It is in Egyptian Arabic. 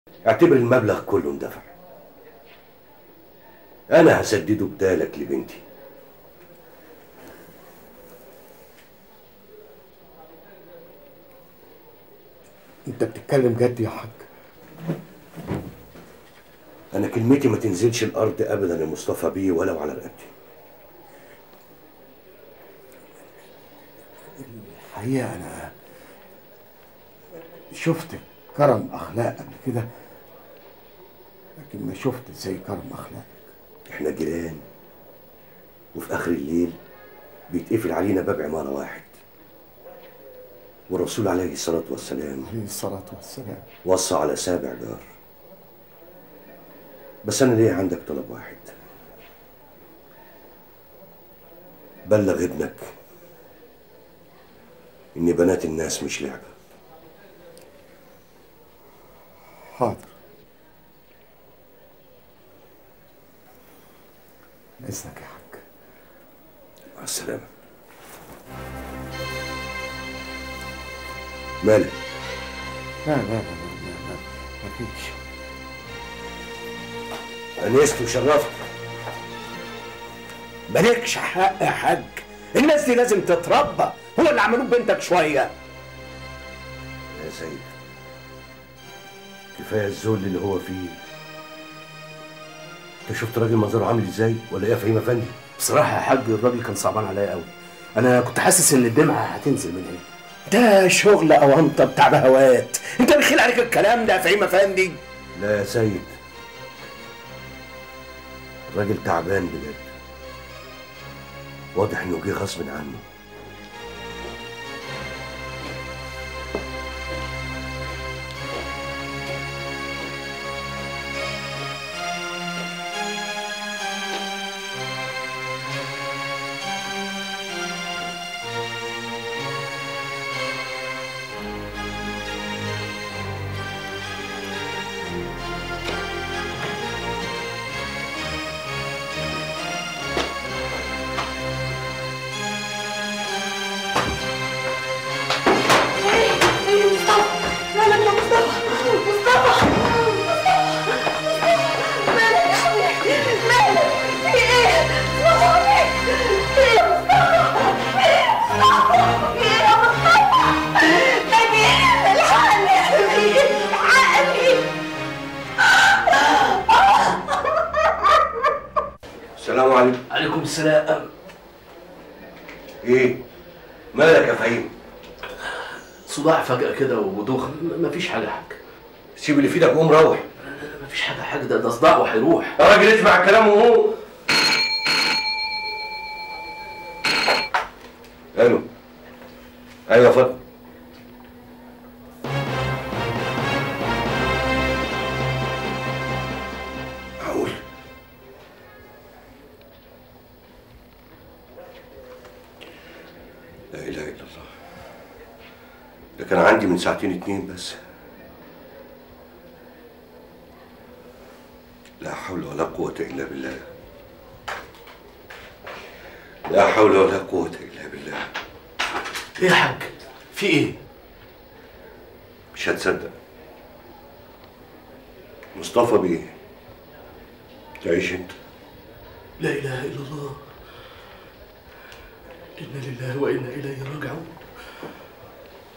اعتبر المبلغ كله اندفع انا هسدده بدالك لبنتي انت بتتكلم جد يا حاج انا كلمتي ما تنزلش الارض ابدا يا مصطفى بيه ولو على رقبتي الحقيقه انا شفت كرم اخلاق قبل كده لكن ما شفت زي كرم اخلاق احنا جيران وفي اخر الليل بيتقفل علينا باب عماره واحد والرسول عليه الصلاه والسلام عليه الصلاه والسلام وصى على سابع جار بس انا ليه عندك طلب واحد بلغ ابنك ان بنات الناس مش لعبه حاضر اذنك يا حاج مع السلامه مالك لا لا لا لا لا, لا. مفيش انست وشرفت مالكش حق يا حاج الناس دي لازم تتربى هو اللي عملوه بنتك شويه يا سيد كفايه الذل اللي هو فيه انت شفت راجل منظره عامل ازاي ولا ايه يا فهيم افندي بصراحة يا حاج الراجل كان صعبان عليا قوي أنا كنت حاسس إن الدمعة هتنزل من هنا ده شغل اوانطه بتاع بهوات انت بخيل عليك الكلام ده يا فهيم افندي لا يا سيد الراجل تعبان بجد واضح انه جه غصب عنه ايه مصطفى مالك يا مصطفى مصطفى مالك يا حبيبي مالك في ايه صحابك في ايه يا مصطفى في ايه يا مصطفى نجيب الحقني يا حبيبي الحقني السلام عليكم عليكم السلام ايه مالك يا فهيم صداع فجأة كده ودوخ م- مفيش حاجة يا حاج سيب اللي في ايدك وقوم روح مفيش حاجة يا حاج ده ده صداع وهيروح يا راجل اسمع الكلام وهو الو ايوه يا فندم معقول لا اله الا الله ده كان عندي من ساعتين اتنين بس لا حول ولا قوة إلا بالله لا حول ولا قوة إلا بالله إيه يا حاج في إيه مش هتصدق مصطفى بيه تعيش انت لا إله إلا الله إنا لله وإنا إليه راجعون